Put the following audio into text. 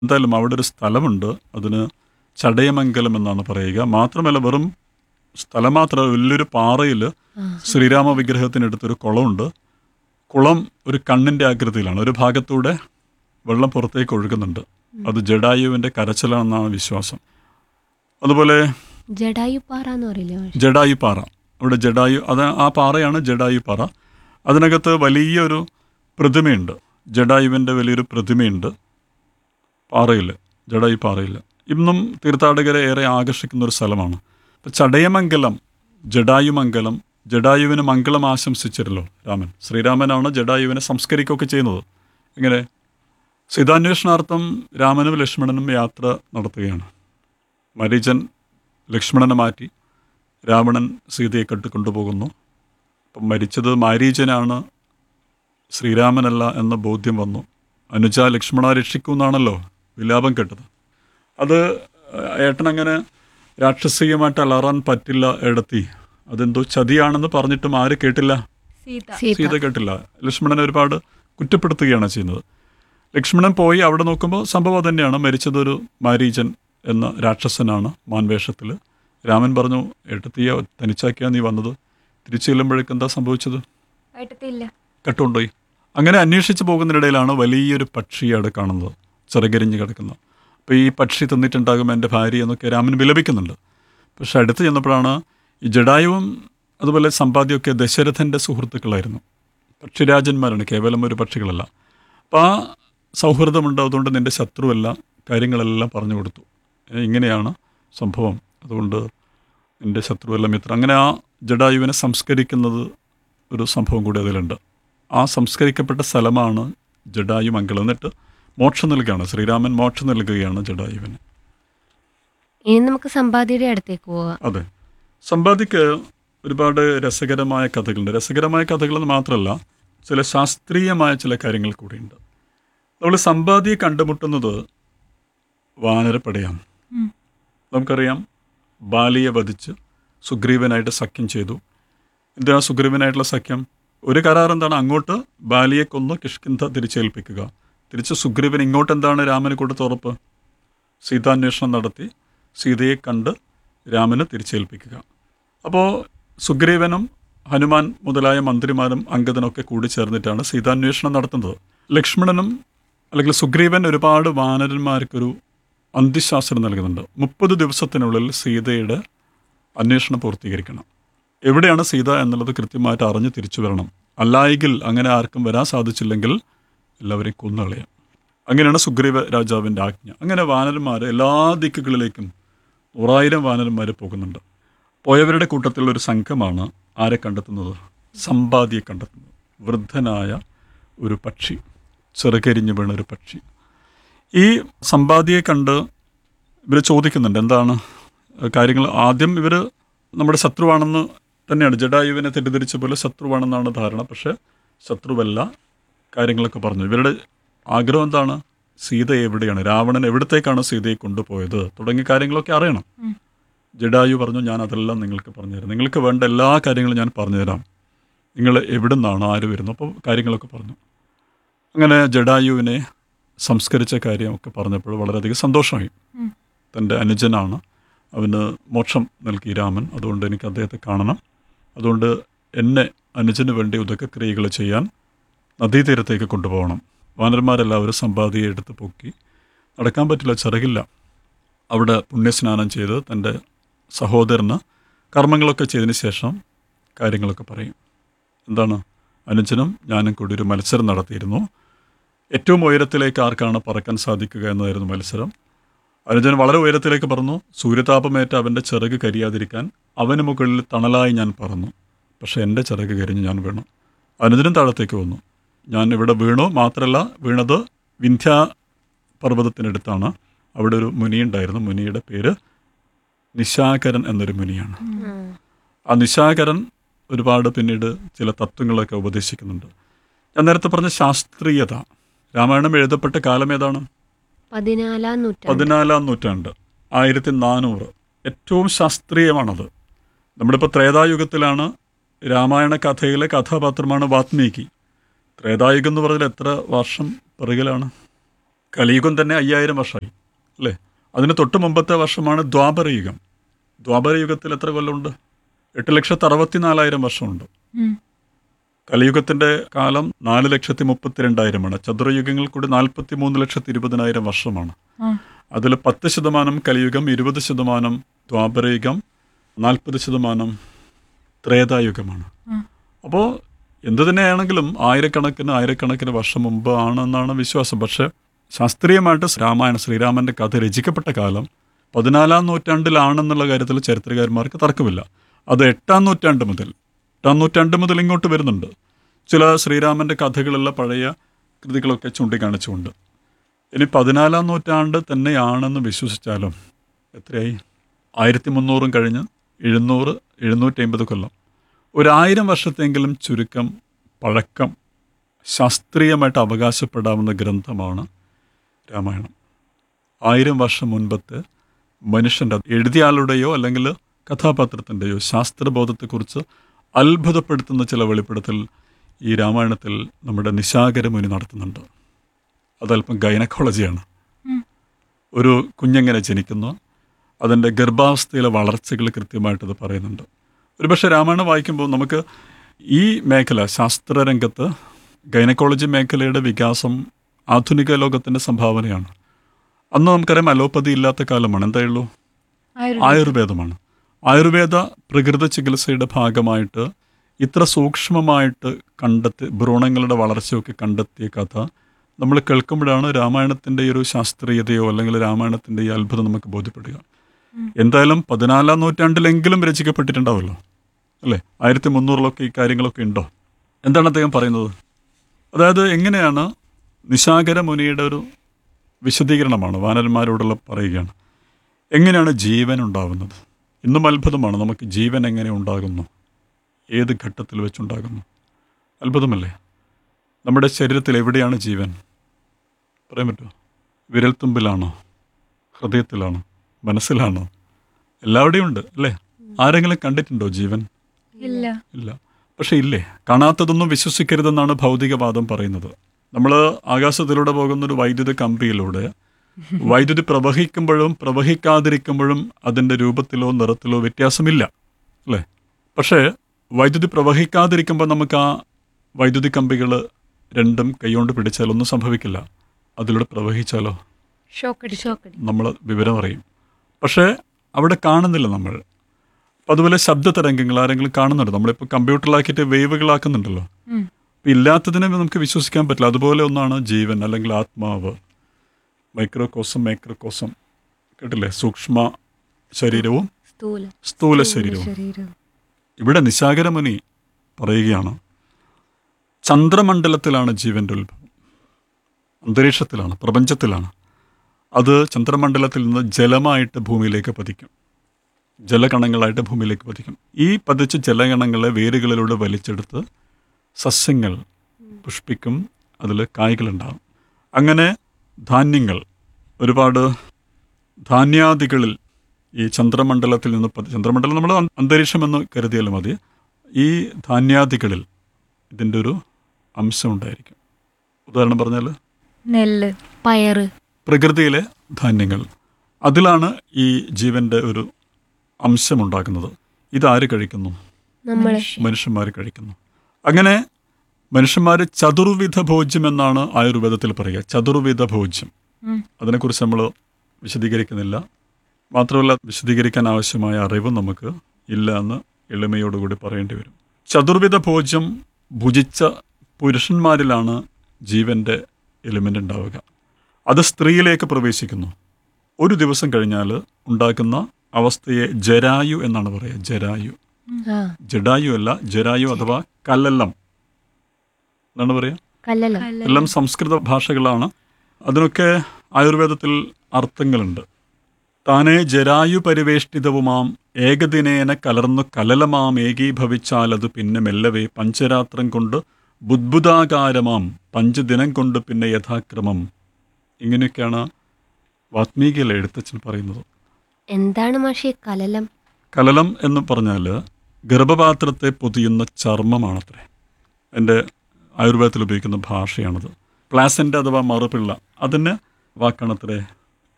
എന്തായാലും അവിടെ ഒരു സ്ഥലമുണ്ട് അതിന് ചടയമംഗലം എന്നാണ് പറയുക മാത്രമല്ല വെറും സ്ഥലം മാത്രമല്ല വലിയൊരു പാറയിൽ ശ്രീരാമ വിഗ്രഹത്തിനടുത്തൊരു കുളമുണ്ട് കുളം ഒരു കണ്ണിൻ്റെ ആകൃതിയിലാണ് ഒരു ഭാഗത്തൂടെ വെള്ളം പുറത്തേക്ക് ഒഴുകുന്നുണ്ട് അത് ജഡായുവിൻ്റെ കരച്ചിലാണെന്നാണ് വിശ്വാസം അതുപോലെ ജഡായുപ്പാറ എന്ന് പറയില്ലേ മാഷ്? ജഡായു പാറ അവിടെ ജഡായു അത് ആ പാറയാണ് ജഡായു പാറ അതിനകത്ത് വലിയൊരു പ്രതിമയുണ്ട് ജഡായുവിൻ്റെ വലിയൊരു പ്രതിമയുണ്ട് പാറയിൽ ജഡായു പാറയിൽ ഇന്നും തീർത്ഥാടകരെ ഏറെ ആകർഷിക്കുന്ന ഒരു സ്ഥലമാണ് ഇപ്പം ചടയമംഗലം ജഡായുമംഗലം ജഡായുവിന് മംഗളം ആശംസിച്ചിരല്ലോ രാമൻ ശ്രീരാമനാണ് ജഡായുവിനെ സംസ്കരിക്കുകയൊക്കെ ചെയ്യുന്നത് ഇങ്ങനെ സീതാന്വേഷണാർത്ഥം രാമനും ലക്ഷ്മണനും യാത്ര നടത്തുകയാണ് മരീചൻ ലക്ഷ്മണനെ മാറ്റി രാവണൻ സീതയെ കെട്ടിക്കൊണ്ടുപോകുന്നു അപ്പം മരിച്ചത് മാരീചനാണ് ശ്രീരാമനല്ല എന്ന ബോധ്യം വന്നു അനുജ ലക്ഷ്മണ രക്ഷിക്കൂ എന്നാണല്ലോ വിലാപം കേട്ടത് അത് ഏട്ടനങ്ങനെ രാക്ഷസീയമായിട്ട് അലറാൻ പറ്റില്ല എടത്തി അതെന്തോ ചതിയാണെന്ന് പറഞ്ഞിട്ടും ആര് കേട്ടില്ല സീത സീത കേട്ടില്ല ലക്ഷ്മണനെ ഒരുപാട് കുറ്റപ്പെടുത്തുകയാണ് ചെയ്യുന്നത് ലക്ഷ്മണൻ പോയി അവിടെ നോക്കുമ്പോൾ സംഭവം തന്നെയാണ് മരിച്ചതൊരു മാരീചൻ എന്ന രാക്ഷസനാണ് മാൻവേഷത്തിൽ രാമൻ പറഞ്ഞു ഏട്ടത്തിയ തനിച്ചാക്കിയാ നീ വന്നത് തിരിച്ചു ചെല്ലുമ്പോഴേക്ക് എന്താ സംഭവിച്ചത് ഏട്ടത്തില്ല കട്ടുകൊണ്ടുപോയി അങ്ങനെ അന്വേഷിച്ച് പോകുന്നതിനിടയിലാണ് വലിയൊരു പക്ഷിയെ അവിടെ കാണുന്നത് ചിറകരിഞ്ഞ് കിടക്കുന്നത് അപ്പോൾ ഈ പക്ഷി തിന്നിട്ടുണ്ടാകും എൻ്റെ ഭാര്യ എന്നൊക്കെ രാമൻ വിലപിക്കുന്നുണ്ട് പക്ഷെ അടുത്ത് ചെന്നപ്പോഴാണ് ഈ ജഡായുവും അതുപോലെ സമ്പാദ്യമൊക്കെ ദശരഥൻ്റെ സുഹൃത്തുക്കളായിരുന്നു പക്ഷിരാജന്മാരാണ് കേവലം ഒരു പക്ഷികളല്ല അപ്പോൾ ആ സൗഹൃദമുണ്ട് അതുകൊണ്ട് നിൻ്റെ ശത്രുവല്ല കാര്യങ്ങളെല്ലാം പറഞ്ഞു കൊടുത്തു ഏ, ഇങ്ങനെയാണ് സംഭവം അതുകൊണ്ട് നിൻ്റെ ശത്രുവല്ല മിത്രം അങ്ങനെ ആ ജഡായുവിനെ സംസ്കരിക്കുന്നത് ഒരു സംഭവം കൂടി അതിലുണ്ട് ആ സംസ്കരിക്കപ്പെട്ട സ്ഥലമാണ് ജഡായു മംഗളം എന്നിട്ട് മോക്ഷം നൽകുകയാണ് ശ്രീരാമൻ മോക്ഷം നൽകുകയാണ് ജഡായുവിന് ഇനി നമുക്ക് സമ്പാദ്യയുടെ അടുത്തേക്ക് പോവാം അതെ സമ്പാദിക്ക് ഒരുപാട് രസകരമായ കഥകളുണ്ട് രസകരമായ കഥകളെന്ന് മാത്രമല്ല ചില ശാസ്ത്രീയമായ ചില കാര്യങ്ങൾ കൂടിയുണ്ട് നമ്മൾ സമ്പാദിയെ കണ്ടുമുട്ടുന്നത് വാനരപ്പടയാണ് നമുക്കറിയാം ബാലിയെ വധിച്ച് സുഗ്രീവനായിട്ട് സഖ്യം ചെയ്തു എന്തിനാ സുഗ്രീവനായിട്ടുള്ള സഖ്യം ഒരു കരാർ എന്താണ് അങ്ങോട്ട് ബാലിയെ കൊന്ന് കിഷ്കിന്ധ തിരിച്ചേൽപ്പിക്കുക തിരിച്ച് സുഗ്രീവൻ ഇങ്ങോട്ട് എന്താണ് രാമന് കൊടുത്ത ഉറപ്പ് സീതാന്വേഷണം നടത്തി സീതയെ കണ്ട് രാമന് തിരിച്ചേൽപ്പിക്കുക അപ്പോൾ സുഗ്രീവനും ഹനുമാൻ മുതലായ മന്ത്രിമാരും അംഗദനൊക്കെ കൂടി ചേർന്നിട്ടാണ് സീതാന്വേഷണം നടത്തുന്നത് ലക്ഷ്മണനും അല്ലെങ്കിൽ സുഗ്രീവൻ ഒരുപാട് വാനരന്മാർക്കൊരു അന്ത്യശാസ്ത്രം നൽകുന്നുണ്ട് മുപ്പത് ദിവസത്തിനുള്ളിൽ സീതയുടെ അന്വേഷണം പൂർത്തീകരിക്കണം എവിടെയാണ് സീത എന്നുള്ളത് കൃത്യമായിട്ട് അറിഞ്ഞ് തിരിച്ചു വരണം അല്ലായെങ്കിൽ അങ്ങനെ ആർക്കും വരാൻ സാധിച്ചില്ലെങ്കിൽ എല്ലാവരെയും കൊന്നുകളയാം അങ്ങനെയാണ് സുഗ്രീവ രാജാവിൻ്റെ ആജ്ഞ അങ്ങനെ വാനരന്മാർ എല്ലാ ദിക്കുകളിലേക്കും നൂറായിരം വാനരന്മാർ പോകുന്നുണ്ട് പോയവരുടെ കൂട്ടത്തിലുള്ള ഒരു സംഘമാണ് ആരെ കണ്ടെത്തുന്നത് സമ്പാദിയെ കണ്ടെത്തുന്നത് വൃദ്ധനായ ഒരു പക്ഷി ചെറുകരിഞ്ഞു വീണ ഒരു പക്ഷി ഈ സമ്പാദിയെ കണ്ട് ഇവർ ചോദിക്കുന്നുണ്ട് എന്താണ് കാര്യങ്ങൾ ആദ്യം ഇവർ നമ്മുടെ ശത്രുവാണെന്ന് തന്നെയാണ് ജഡായുവിനെ തെറ്റിദ്ധരിച്ച പോലെ ശത്രുവാണെന്നാണ് ധാരണ പക്ഷേ ശത്രുവല്ല കാര്യങ്ങളൊക്കെ പറഞ്ഞു ഇവരുടെ ആഗ്രഹം എന്താണ് സീത എവിടെയാണ് രാവണൻ എവിടത്തേക്കാണ് സീതയെ കൊണ്ടുപോയത് തുടങ്ങിയ കാര്യങ്ങളൊക്കെ അറിയണം ജഡായു പറഞ്ഞു ഞാൻ അതെല്ലാം നിങ്ങൾക്ക് പറഞ്ഞുതരാം നിങ്ങൾക്ക് വേണ്ട എല്ലാ കാര്യങ്ങളും ഞാൻ പറഞ്ഞുതരാം നിങ്ങൾ എവിടെ നിന്നാണ് ആര് വരുന്നു അപ്പോൾ കാര്യങ്ങളൊക്കെ പറഞ്ഞു അങ്ങനെ ജഡായുവിനെ സംസ്കരിച്ച കാര്യമൊക്കെ പറഞ്ഞപ്പോൾ വളരെയധികം സന്തോഷമായി തൻ്റെ അനുജനാണ് അവന് മോക്ഷം നൽകി രാമൻ അതുകൊണ്ട് എനിക്ക് അദ്ദേഹത്തെ കാണണം അതുകൊണ്ട് എന്നെ അനുജന് വേണ്ടി ഉദകക്രിയകൾ ചെയ്യാൻ നദീതീരത്തേക്ക് കൊണ്ടുപോകണം വാനരന്മാരെല്ലാവരും സമ്പാദിയെ എടുത്ത് പൊക്കി നടക്കാൻ പറ്റില്ല ചിറകില്ല അവിടെ പുണ്യസ്നാനം ചെയ്ത് തൻ്റെ സഹോദരന് കർമ്മങ്ങളൊക്കെ ചെയ്തതിന് ശേഷം കാര്യങ്ങളൊക്കെ പറയും എന്താണ് അനുജനും ഞാനും കൂടി ഒരു മത്സരം നടത്തിയിരുന്നു ഏറ്റവും ഉയരത്തിലേക്ക് ആർക്കാണ് പറക്കാൻ സാധിക്കുക എന്നതായിരുന്നു മത്സരം അനുജൻ വളരെ ഉയരത്തിലേക്ക് പറന്നു സൂര്യതാപമേറ്റ അവൻ്റെ ചിറക് കരിയാതിരിക്കാൻ അവന് മുകളിൽ തണലായി ഞാൻ പറന്നു പക്ഷേ എൻ്റെ ചിറക് കരിഞ്ഞ് ഞാൻ വീണു അനുജനും താഴത്തേക്ക് വന്നു ഞാൻ ഇവിടെ വീണു മാത്രമല്ല വീണത് വിന്ധ്യ പർവ്വതത്തിനടുത്താണ് അവിടെ ഒരു മുനിയുണ്ടായിരുന്നു മുനിയുടെ പേര് നിശാകരൻ എന്നൊരു മുനിയാണ് ആ നിശാകരൻ ഒരുപാട് പിന്നീട് ചില തത്വങ്ങളൊക്കെ ഉപദേശിക്കുന്നുണ്ട് ഞാൻ നേരത്തെ പറഞ്ഞ ശാസ്ത്രീയത രാമായണം എഴുതപ്പെട്ട കാലം ഏതാണ് പതിനാലാം നൂറ്റാണ്ട് പതിനാലാം നൂറ്റാണ്ട് ആയിരത്തി നാനൂറ് ഏറ്റവും ശാസ്ത്രീയമാണത് നമ്മളിപ്പോൾ ത്രേതായുഗത്തിലാണ് രാമായണ കഥയിലെ കഥാപാത്രമാണ് വാത്മീകി ത്രേതായുഗം എന്ന് പറഞ്ഞാൽ എത്ര വർഷം പിറകിലാണ് കലിയുഗം തന്നെ അയ്യായിരം വർഷമായി അല്ലേ അതിന് തൊട്ട് മുമ്പത്തെ വർഷമാണ് ദ്വാപരയുഗം ദ്വാപരയുഗത്തിൽ എത്ര കൊല്ലമുണ്ട് എട്ട് ലക്ഷത്തി അറുപത്തിനാലായിരം വർഷമുണ്ട് ഉം. കലിയുഗത്തിന്റെ കാലം നാല് ലക്ഷത്തി മുപ്പത്തിരണ്ടായിരമാണ് ചതുരയുഗങ്ങൾ കൂടി നാൽപ്പത്തി മൂന്ന് ലക്ഷത്തി ഇരുപതിനായിരം വർഷമാണ് ആ. അതിൽ പത്ത് ശതമാനം കലിയുഗം ഇരുപത് ശതമാനം ദ്വാപരയുഗം നാൽപ്പത് ശതമാനം ത്രേതായുഗമാണ് ആ. അപ്പോൾ എന്തു തന്നെയാണെങ്കിലും ആയിരക്കണക്കിന് ആയിരക്കണക്കിന് വർഷം മുമ്പ് ആണെന്നാണ് വിശ്വാസം പക്ഷെ ശാസ്ത്രീയമായിട്ട് രാമായണ ശ്രീരാമന്റെ കഥ രചിക്കപ്പെട്ട കാലം പതിനാലാം നൂറ്റാണ്ടിലാണെന്നുള്ള കാര്യത്തിൽ ചരിത്രകാരന്മാർക്ക് തർക്കമില്ല അത് എട്ടാം നൂറ്റാണ്ട് മുതൽ എട്ടാം നൂറ്റാണ്ട് മുതൽ ഇങ്ങോട്ട് വരുന്നുണ്ട് ചില ശ്രീരാമന്റെ കഥകളുള്ള പഴയ കൃതികളൊക്കെ ചൂണ്ടിക്കാണിച്ചുകൊണ്ട് ഇനി പതിനാലാം നൂറ്റാണ്ട് തന്നെയാണെന്ന് വിശ്വസിച്ചാലും എത്രയായി ആയിരത്തി മുന്നൂറും കഴിഞ്ഞ് എഴുന്നൂറ് എഴുന്നൂറ്റി അമ്പത് കൊല്ലം ഒരായിരം വർഷത്തെങ്കിലും ചുരുക്കം പഴക്കം ശാസ്ത്രീയമായിട്ട് അവകാശപ്പെടാവുന്ന ഗ്രന്ഥമാണ് രാമായണം ആയിരം വർഷം മുൻപത്തെ മനുഷ്യൻ്റെ എഴുതിയ ആളുടെയോ അല്ലെങ്കിൽ കഥാപാത്രത്തിൻ്റെയോ ശാസ്ത്രബോധത്തെക്കുറിച്ച് അത്ഭുതപ്പെടുത്തുന്ന ചില വെളിപ്പെടുത്തൽ ഈ രാമായണത്തിൽ നമ്മുടെ നിശാകര മുനി നടത്തുന്നുണ്ട് അതല്പം ഗൈനക്കോളജിയാണ് ഒരു കുഞ്ഞെങ്ങനെ ജനിക്കുന്നു അതിൻ്റെ ഗർഭാവസ്ഥയിലെ വളർച്ചകൾ കൃത്യമായിട്ട് ഇത് പറയുന്നുണ്ട് ഒരുപക്ഷെ രാമായണം വായിക്കുമ്പോൾ നമുക്ക് ഈ മേഖല ശാസ്ത്രരംഗത്ത് ഗൈനക്കോളജി മേഖലയുടെ വികാസം ആധുനിക ലോകത്തിൻ്റെ സംഭാവനയാണ് അന്ന് നമുക്കറിയാം അലോപ്പതി ഇല്ലാത്ത കാലമാണ് എന്തായുള്ളൂ ആയുർവേദം. ആയുർവേദമാണ് ആയുർവേദ പ്രകൃത ചികിത്സയുടെ ഭാഗമായിട്ട് ഇത്ര സൂക്ഷ്മമായിട്ട് കണ്ടെത്തി ഭ്രൂണങ്ങളുടെ വളർച്ചയൊക്കെ കണ്ടെത്തിയ കഥ നമ്മൾ കേൾക്കുമ്പോഴാണ് രാമായണത്തിൻ്റെ ഈ ഒരു ശാസ്ത്രീയതയോ അല്ലെങ്കിൽ രാമായണത്തിൻ്റെ ഈ അത്ഭുതം നമുക്ക് ബോധ്യപ്പെടുക എന്തായാലും പതിനാലാം നൂറ്റാണ്ടിലെങ്കിലും രചിക്കപ്പെട്ടിട്ടുണ്ടാവുമല്ലോ അല്ലേ ആയിരത്തി മുന്നൂറിലൊക്കെ ഈ കാര്യങ്ങളൊക്കെ ഉണ്ടോ എന്താണ് അദ്ദേഹം പറയുന്നത് അതായത് എങ്ങനെയാണ് നിശാകര മുനിയുടെ ഒരു വിശദീകരണമാണ് വാനരന്മാരോടുള്ള പറയുകയാണ് എങ്ങനെയാണ് ജീവൻ ഉണ്ടാകുന്നത് ഇന്നും അത്ഭുതമാണ് നമുക്ക് ജീവൻ എങ്ങനെ ഉണ്ടാകുന്നു ഏത് ഘട്ടത്തിൽ വെച്ചുണ്ടാകുന്നു അത്ഭുതമല്ലേ നമ്മുടെ ശരീരത്തിൽ എവിടെയാണ് ജീവൻ പറയാൻ പറ്റുമോ വിരൽത്തുമ്പിലാണോ ഹൃദയത്തിലാണോ മനസ്സിലാണോ എല്ലാവിടെയും ഉണ്ട് അല്ലേ ആരെങ്കിലും കണ്ടിട്ടുണ്ടോ ജീവൻ ഇല്ല ഇല്ല പക്ഷെ ഇല്ലേ കാണാത്തതൊന്നും വിശ്വസിക്കരുതെന്നാണ് ഭൗതികവാദം പറയുന്നത് നമ്മൾ ആകാശത്തിലൂടെ പോകുന്ന ഒരു വൈദ്യുത കമ്പിയിലൂടെ വൈദ്യുതി പ്രവഹിക്കുമ്പോഴും പ്രവഹിക്കാതിരിക്കുമ്പോഴും അതിൻ്റെ രൂപത്തിലോ നിറത്തിലോ വ്യത്യാസമില്ല അല്ലേ പക്ഷേ വൈദ്യുതി പ്രവഹിക്കാതിരിക്കുമ്പോൾ നമുക്ക് ആ വൈദ്യുതി കമ്പികൾ രണ്ടും കൈകൊണ്ട് പിടിച്ചാലൊന്നും സംഭവിക്കില്ല അതിലൂടെ പ്രവഹിച്ചാലോ ഷോക്കടി ഷോക്കടി നമ്മൾ വിവരം അറിയും പക്ഷേ അവിടെ കാണുന്നില്ല നമ്മൾ അപ്പം അതുപോലെ ശബ്ദ തരംഗങ്ങൾ ആരെങ്കിലും കാണുന്നുണ്ട് നമ്മളിപ്പോൾ കമ്പ്യൂട്ടറിലാക്കിയിട്ട് വേവുകളാക്കുന്നുണ്ടല്ലോ ഉം. അപ്പം ഇല്ലാത്തതിനെ നമുക്ക് വിശ്വസിക്കാൻ പറ്റില്ല അതുപോലെ ഒന്നാണ് ജീവൻ അല്ലെങ്കിൽ ആത്മാവ് മൈക്രോകോസം മൈക്രോകോസം കേട്ടില്ലേ സൂക്ഷ്മ ശരീരവും സ്ഥൂല സ്ഥൂല ശരീരവും ശരീരം ഇവിടെ നിശാകരമുനി പറയുകയാണ് ചന്ദ്രമണ്ഡലത്തിലാണ് ജീവൻ്റെ ഉത്ഭവം അന്തരീക്ഷത്തിലാണ് പ്രപഞ്ചത്തിലാണ് അത് ചന്ദ്രമണ്ഡലത്തിൽ നിന്ന് ജലമായിട്ട് ഭൂമിയിലേക്ക് പതിക്കും ജലകണങ്ങളായിട്ട് ഭൂമിയിലേക്ക് പതിക്കും ഈ പതിച്ച ജലകണങ്ങളെ വേരുകളിലൂടെ വലിച്ചെടുത്ത് സസ്യങ്ങൾ പുഷ്പിക്കും അതിൽ കായ്കളുണ്ടാകും അങ്ങനെ ധാന്യങ്ങൾ ഒരുപാട് ധാന്യാദികളിൽ ഈ ചന്ദ്രമണ്ഡലത്തിൽ നിന്ന് പതി- ചന്ദ്രമണ്ഡലം നമ്മൾ അ- അന്തരീക്ഷമെന്ന് കരുതിയാലും മതി ഈ ധാന്യാദികളിൽ ഇതിൻ്റെ ഒരു അംശം ഉണ്ടായിരിക്കും ഉദാഹരണം പറഞ്ഞാൽ നെല്ല് പയറ് പ്രകൃതിയിലെ ധാന്യങ്ങൾ അതിലാണ് ഈ ജീവൻ്റെ ഒരു അംശമുണ്ടാക്കുന്നത് ഇതാര് കഴിക്കുന്നു നമ്മള് മനുഷ്യന്മാർ കഴിക്കുന്നു അങ്ങനെ മനുഷ്യന്മാർ ചതുർവിധ ഭോജ്യം എന്നാണ് ആയുർവേദത്തിൽ പറയുക ചതുർവിധ ഭോജ്യം ഉം. അതിനെക്കുറിച്ച് നമ്മൾ വിശദീകരിക്കുന്നില്ല മാത്രമല്ല വിശദീകരിക്കാൻ ആവശ്യമായ അറിവ് നമുക്ക് ഇല്ല എന്ന് എളിമയോടുകൂടി പറയേണ്ടി വരും ചതുർവിധ ഭോജ്യം ഭുജിച്ച പുരുഷന്മാരിലാണ് ജീവൻ്റെ എലിമെൻ്റ് ഉണ്ടാവുക അത് സ്ത്രീയിലേക്ക് പ്രവേശിക്കുന്നു ഒരു ദിവസം കഴിഞ്ഞാൽ ഉണ്ടാക്കുന്ന അവസ്ഥയെ ജരായു എന്നാണ് പറയുക ജരായു ആ ജഡായു അല്ല ജരായു അഥവാ കല്ലല്ലം എന്നാണ് പറയുക കല്ലലം എല്ലാം സംസ്കൃത ഭാഷകളാണ് അതിനൊക്കെ ആയുർവേദത്തിൽ അർത്ഥങ്ങളുണ്ട് താനേ ജരായു പരിവേഷ്ടിതവുമാം ഏകദിനേന കലർന്നു കലലമാം ഏകീഭവിച്ചാൽ അത് പിന്നെ മെല്ലവേ പഞ്ചരാത്രം കൊണ്ട് ബുദ്ബുദാകാരമാം പഞ്ചദിനം കൊണ്ട് പിന്നെ യഥാക്രമം ഇങ്ങനെയൊക്കെയാണ് വാത്മീകിയിലെ എഴുത്തച്ഛൻ പറയുന്നത് എന്താണ് മാഷി കലലം കലലം എന്ന് പറഞ്ഞാൽ ഗർഭപാത്രത്തെ പൊതിയുന്ന ചർമ്മമാണത്രേ എൻ്റെ ആയുർവേദത്തിൽ ഉപയോഗിക്കുന്ന ഭാഷയാണത് പ്ലാസൻ്റ് അഥവാ മറുപിള്ള അതിന് വാക്കാണത്രേ